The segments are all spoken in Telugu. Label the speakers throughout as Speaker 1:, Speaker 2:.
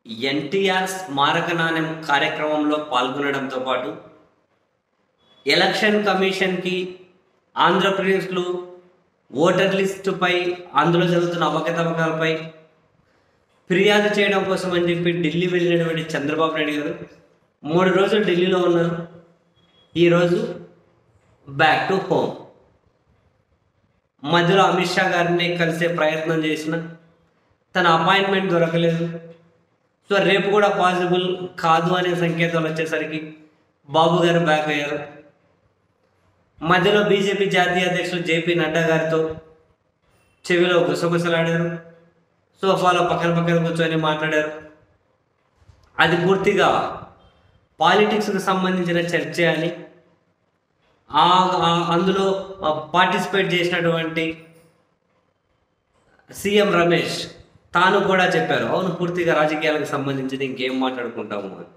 Speaker 1: ఎన్టీఆర్ స్మారక నాణ్యం కార్యక్రమంలో పాల్గొనడంతో పాటు ఎలక్షన్ కమిషన్కి ఆంధ్రప్రదేశ్లో ఓటర్ లిస్టుపై అందులో జరుగుతున్న అవకతవకలపై ఫిర్యాదు చేయడం కోసం అని చెప్పి ఢిల్లీ వెళ్ళినటువంటి చంద్రబాబు నాయుడు గారు మూడు రోజులు ఢిల్లీలో ఉన్నారు ఈరోజు బ్యాక్ టు హోమ్ మధ్యలో అమిత్ షా గారిని కలిసే ప్రయత్నం చేసిన తన అపాయింట్మెంట్ దొరకలేదు సో రేపు కూడా పాసిబుల్ కాదు అనే సంకేతాలు వచ్చేసరికి బాబు గారు బ్యాక్ అయ్యారు మధ్యలో బీజేపీ జాతీయ అధ్యక్షులు జేపీ నడ్డా గారితో చెవిలో గుసగుసలాడారు సోఫాలో పక్కన పక్కన కూర్చొని మాట్లాడారు అది పూర్తిగా పాలిటిక్స్కి సంబంధించిన చర్చ అని ఆ- ఆ- అందులో పార్టిసిపేట్ చేసినటువంటి సీఎం రమేష్ తాను కూడా చెప్పారు అవును పూర్తిగా రాజకీయాలకు సంబంధించి ఇంకేం మాట్లాడుకుంటాము అని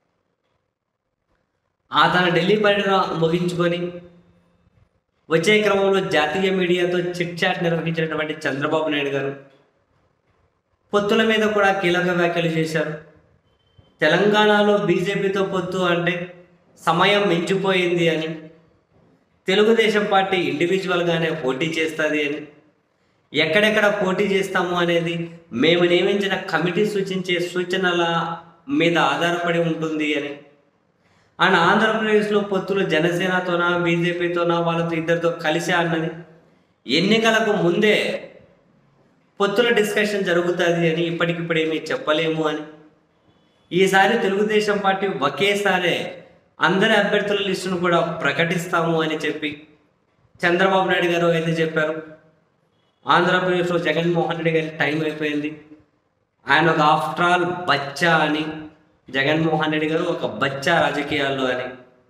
Speaker 1: ఆ తన ఢిల్లీ పర్యటన ముగించుకొని వచ్చే క్రమంలో జాతీయ మీడియాతో చిట్ చాట్ నిర్వహించినటువంటి చంద్రబాబు నాయుడు గారు పొత్తుల మీద కూడా కీలక వ్యాఖ్యలు చేశారు తెలంగాణలో బీజేపీతో పొత్తు అంటే సమయం మించిపోయింది అని తెలుగుదేశం పార్టీ ఇండివిజువల్గానే పోటీ చేస్తుంది అని ఎక్కడెక్కడ పోటీ చేస్తాము అనేది మేము నియమించిన కమిటీ సూచించే సూచనల మీద ఆధారపడి ఉంటుంది అని అండ్ ఆంధ్రప్రదేశ్లో పొత్తులు జనసేనతోనా బీజేపీతోనా వాళ్ళతో ఇద్దరితో కలిసి అన్నది ఎన్నికలకు ముందే పొత్తుల డిస్కషన్ జరుగుతుంది అని ఇప్పటికిప్పుడు ఏమీ చెప్పలేము అని ఈసారి తెలుగుదేశం పార్టీ ఒకేసారి అందరి అభ్యర్థుల లిస్టును కూడా ప్రకటిస్తాము అని చెప్పి చంద్రబాబు నాయుడు గారు అయితే చెప్పారు ఆంధ్రప్రదేశ్లో జగన్మోహన్ రెడ్డి గారి టైం అయిపోయింది ఆయన ఒక ఆఫ్టర్ ఆల్ బచ్చా అని జగన్మోహన్ రెడ్డి గారు ఒక బచ్చా రాజకీయాల్లో అని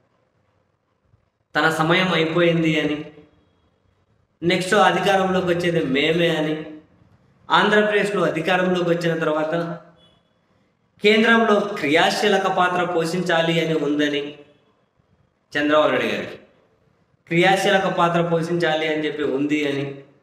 Speaker 1: తన సమయం అయిపోయింది అని నెక్స్ట్ అధికారంలోకి వచ్చేది మేమే అని ఆంధ్రప్రదేశ్లో అధికారంలోకి వచ్చిన తర్వాత కేంద్రంలో క్రియాశీలక పాత్ర పోషించాలి అని ఉందని చంద్రబాబు నాయుడు గారికి క్రియాశీలక పాత్ర పోషించాలి అని చెప్పి ఉంది అని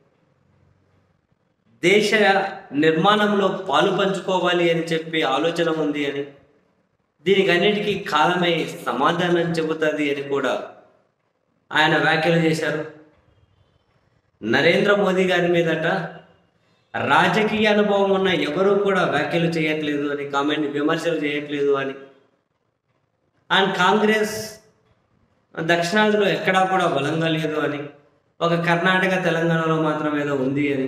Speaker 1: దేశ నిర్మాణంలో పాలు పంచుకోవాలి అని చెప్పి ఆలోచన ఉంది అని దీనికి అన్నిటికీ కాలమై సమాధానం చెబుతుంది అని కూడా ఆయన వ్యాఖ్యలు చేశారు నరేంద్ర మోదీ గారి మీదట రాజకీయ అనుభవం ఉన్న ఎవరూ కూడా వ్యాఖ్యలు చేయట్లేదు అని కామెంట్ విమర్శలు చేయట్లేదు అని అండ్ కాంగ్రెస్ దక్షిణాదిలో ఎక్కడా కూడా బలంగా లేదు అని ఒక కర్ణాటక తెలంగాణలో మాత్రం ఏదో ఉంది అని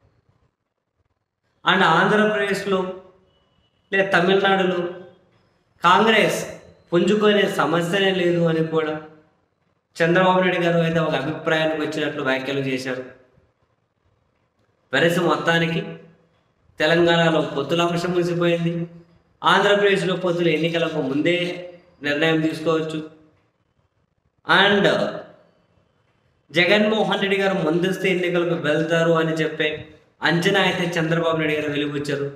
Speaker 1: అండ్ ఆంధ్రప్రదేశ్లో లేదా తమిళనాడులో కాంగ్రెస్ పుంజుకునే సమస్యనే లేదు అని కూడా చంద్రబాబు నాయుడు గారు అయితే ఒక అభిప్రాయానికి వచ్చినట్లు వ్యాఖ్యలు చేశారు వెరసి మొత్తానికి తెలంగాణలో పొత్తుల అంశం ముగిసిపోయింది ఆంధ్రప్రదేశ్లో పొత్తుల ఎన్నికలకు ముందే నిర్ణయం తీసుకోవచ్చు అండ్ జగన్మోహన్ రెడ్డి గారు ముందస్తు ఎన్నికలకు వెళ్తారు అని చెప్పే అంచనా అయితే చంద్రబాబు నాయుడు గారు వెలిబుచ్చారు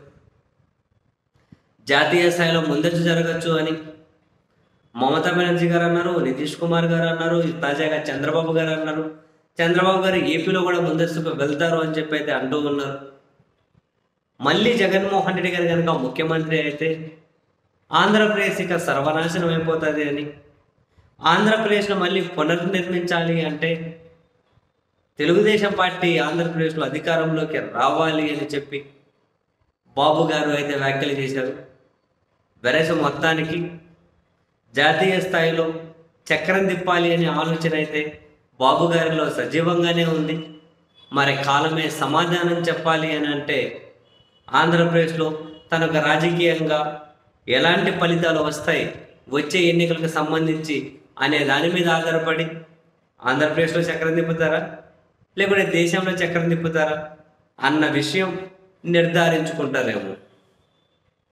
Speaker 1: జాతీయ స్థాయిలో ముందస్తు జరగచ్చు అని మమతా బెనర్జీ గారు అన్నారు నితీష్ కుమార్ గారు అన్నారు తాజాగా చంద్రబాబు గారు అన్నారు చంద్రబాబు గారు ఏపీలో కూడా ముందస్తుకు వెళ్తారు అని చెప్పి అయితే అంటూ ఉన్నారు మళ్ళీ జగన్మోహన్ రెడ్డి గారు కనుక ముఖ్యమంత్రి అయితే ఆంధ్రప్రదేశ్ ఇక సర్వనాశనం అయిపోతుంది అని ఆంధ్రప్రదేశ్ను మళ్ళీ పునర్నిర్మించాలి అంటే తెలుగుదేశం పార్టీ ఆంధ్రప్రదేశ్లో అధికారంలోకి రావాలి అని చెప్పి బాబు గారు అయితే వ్యాఖ్యలు చేశారు వెరస మొత్తానికి జాతీయ స్థాయిలో చక్రం తిప్పాలి అనే ఆలోచన అయితే బాబు గారిలో సజీవంగానే ఉంది మరి కాలమే సమాధానం చెప్పాలి అని అంటే ఆంధ్రప్రదేశ్లో తనకు రాజకీయంగా ఎలాంటి ఫలితాలు వస్తాయి వచ్చే ఎన్నికలకు సంబంధించి అనే దాని మీద ఆధారపడి ఆంధ్రప్రదేశ్లో చక్రం తిప్పుతారా లేకుంటే దేశంలో చక్రం తిప్పుతారా అన్న విషయం నిర్ధారించుకుంటారేమో